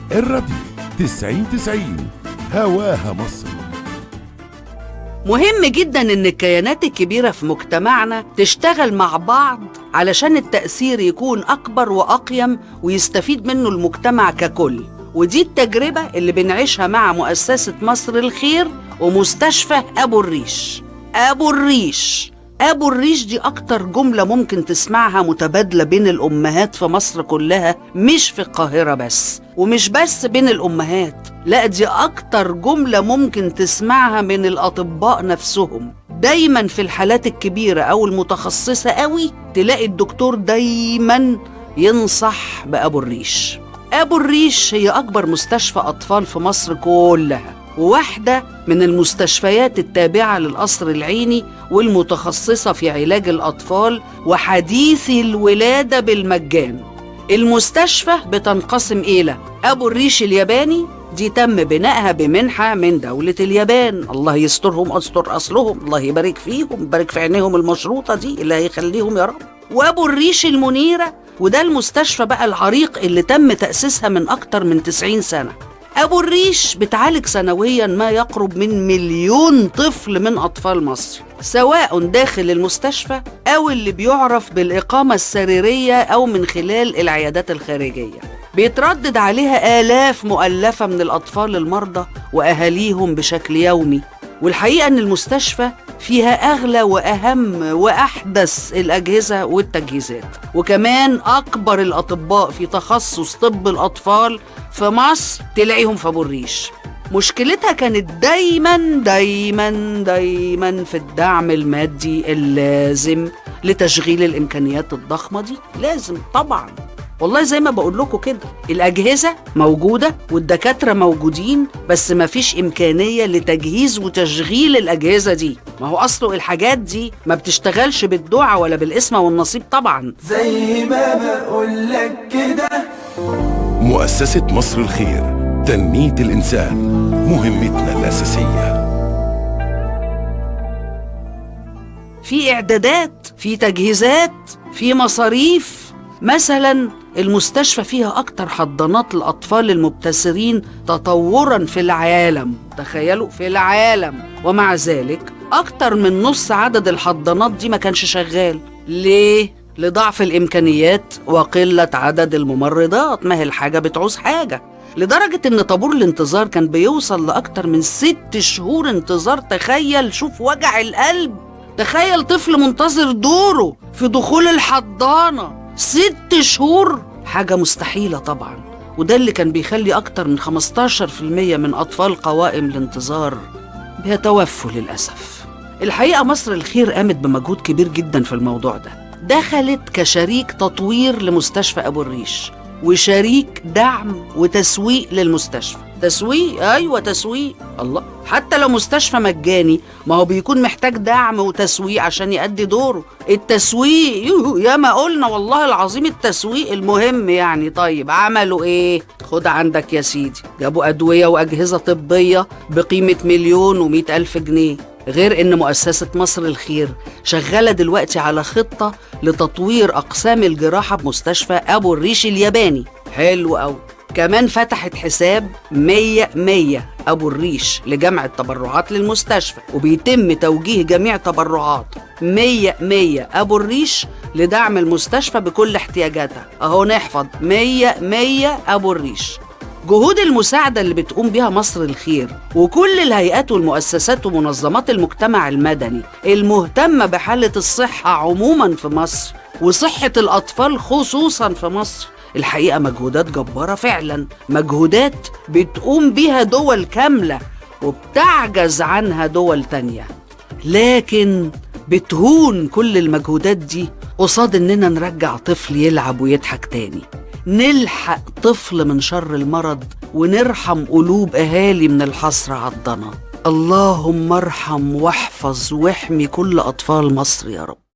الراديو 90 90 هواها مصر مهم جدا ان الكيانات الكبيره في مجتمعنا تشتغل مع بعض علشان التاثير يكون اكبر واقيم ويستفيد منه المجتمع ككل ودي التجربه اللي بنعيشها مع مؤسسه مصر الخير ومستشفى ابو الريش ابو الريش ابو الريش دي اكتر جمله ممكن تسمعها متبادله بين الامهات في مصر كلها مش في القاهره بس ومش بس بين الامهات لا دي اكتر جمله ممكن تسمعها من الاطباء نفسهم دايما في الحالات الكبيره او المتخصصه قوي تلاقي الدكتور دايما ينصح بابو الريش ابو الريش هي اكبر مستشفى اطفال في مصر كلها وواحدة من المستشفيات التابعة للقصر العيني والمتخصصة في علاج الأطفال وحديثي الولادة بالمجان المستشفى بتنقسم إلى أبو الريش الياباني دي تم بنائها بمنحة من دولة اليابان الله يسترهم أستر أصلهم الله يبارك فيهم يبارك في عينيهم المشروطة دي اللي هيخليهم يا رب وأبو الريش المنيرة وده المستشفى بقى العريق اللي تم تأسيسها من أكتر من 90 سنة أبو الريش بتعالج سنويا ما يقرب من مليون طفل من أطفال مصر سواء داخل المستشفى أو اللي بيعرف بالإقامة السريرية أو من خلال العيادات الخارجية بيتردد عليها آلاف مؤلفة من الأطفال المرضى وأهاليهم بشكل يومي والحقيقة أن المستشفى فيها أغلى وأهم وأحدث الأجهزة والتجهيزات وكمان أكبر الأطباء في تخصص طب الأطفال في مصر تلاقيهم في أبو الريش مشكلتها كانت دايما دايما دايما في الدعم المادي اللازم لتشغيل الإمكانيات الضخمة دي لازم طبعا والله زي ما بقول لكم كده الأجهزة موجودة والدكاترة موجودين بس ما فيش إمكانية لتجهيز وتشغيل الأجهزة دي ما هو أصله الحاجات دي ما بتشتغلش بالدعاء ولا بالاسم والنصيب طبعا زي ما بقولك كده مؤسسة مصر الخير تنمية الإنسان مهمتنا الأساسية في إعدادات في تجهيزات في مصاريف مثلا المستشفى فيها أكتر حضانات الأطفال المبتسرين تطورا في العالم تخيلوا في العالم ومع ذلك أكتر من نص عدد الحضانات دي ما كانش شغال ليه؟ لضعف الإمكانيات وقلة عدد الممرضات ما هي الحاجة بتعوز حاجة لدرجة إن طابور الانتظار كان بيوصل لأكتر من ست شهور انتظار تخيل شوف وجع القلب تخيل طفل منتظر دوره في دخول الحضانة ست شهور حاجة مستحيلة طبعا وده اللي كان بيخلي أكتر من 15% من أطفال قوائم الانتظار بيتوفوا للأسف الحقيقة مصر الخير قامت بمجهود كبير جدا في الموضوع ده دخلت كشريك تطوير لمستشفى أبو الريش وشريك دعم وتسويق للمستشفى تسويق ايوه تسويق الله حتى لو مستشفى مجاني ما هو بيكون محتاج دعم وتسويق عشان يأدي دوره التسويق يوه، يا ما قلنا والله العظيم التسويق المهم يعني طيب عملوا ايه خد عندك يا سيدي جابوا أدوية وأجهزة طبية بقيمة مليون ومئة ألف جنيه غير ان مؤسسة مصر الخير شغالة دلوقتي على خطة لتطوير أقسام الجراحة بمستشفى أبو الريش الياباني حلو أوي كمان فتحت حساب 100 100 أبو الريش لجمع التبرعات للمستشفى وبيتم توجيه جميع تبرعات 100 100 أبو الريش لدعم المستشفى بكل احتياجاتها أهو نحفظ 100 100 أبو الريش جهود المساعدة اللي بتقوم بها مصر الخير وكل الهيئات والمؤسسات ومنظمات المجتمع المدني المهتمة بحالة الصحة عموما في مصر وصحة الأطفال خصوصا في مصر الحقيقة مجهودات جبارة فعلا مجهودات بتقوم بها دول كاملة وبتعجز عنها دول تانية لكن بتهون كل المجهودات دي قصاد اننا نرجع طفل يلعب ويضحك تاني نلحق طفل من شر المرض ونرحم قلوب اهالي من الحسرة عالضنا اللهم ارحم واحفظ واحمي كل اطفال مصر يا رب